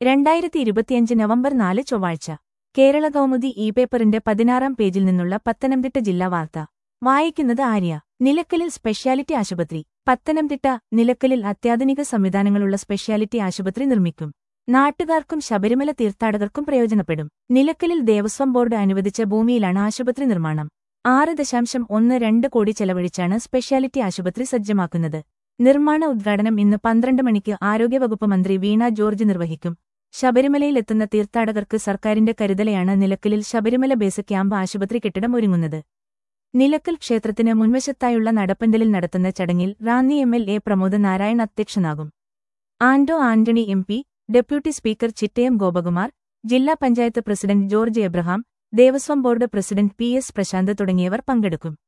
രണ്ടായിരത്തി ഇരുപത്തിയഞ്ച് നവംബർ നാല് ചൊവ്വാഴ്ച കേരള കൗമുദി ഇ പേപ്പറിന്റെ പതിനാറാം പേജിൽ നിന്നുള്ള പത്തനംതിട്ട ജില്ലാ വാർത്ത വായിക്കുന്നത് ആര്യ നിലക്കലിൽ സ്പെഷ്യാലിറ്റി ആശുപത്രി പത്തനംതിട്ട നിലക്കലിൽ അത്യാധുനിക സംവിധാനങ്ങളുള്ള സ്പെഷ്യാലിറ്റി ആശുപത്രി നിർമ്മിക്കും നാട്ടുകാർക്കും ശബരിമല തീർത്ഥാടകർക്കും പ്രയോജനപ്പെടും നിലക്കലിൽ ദേവസ്വം ബോർഡ് അനുവദിച്ച ഭൂമിയിലാണ് ആശുപത്രി നിർമ്മാണം ആറ് ദശാംശം ഒന്ന് രണ്ട് കോടി ചെലവഴിച്ചാണ് സ്പെഷ്യാലിറ്റി ആശുപത്രി സജ്ജമാക്കുന്നത് നിർമ്മാണ ഉദ്ഘാടനം ഇന്ന് പന്ത്രണ്ട് മണിക്ക് ആരോഗ്യവകുപ്പ് മന്ത്രി വീണ ജോർജ് നിർവഹിക്കും ശബരിമലയിലെത്തുന്ന തീർത്ഥാടകർക്ക് സർക്കാരിന്റെ കരുതലെയാണ് നിലക്കലിൽ ശബരിമല ബേസ് ക്യാമ്പ് ആശുപത്രി കെട്ടിടം ഒരുങ്ങുന്നത് നിലക്കൽ ക്ഷേത്രത്തിന് മുൻവശത്തായുള്ള നടപ്പന്തലിൽ നടത്തുന്ന ചടങ്ങിൽ Ranni M L A Pramod Narayan അധ്യക്ഷനാകും Anto Antony M P deputy speaker Chittayam Gopakumar ജില്ലാ panchayat president George Abraham Devaswom board president P S Prashanth തുടങ്ങിയവർ പങ്കെടുക്കും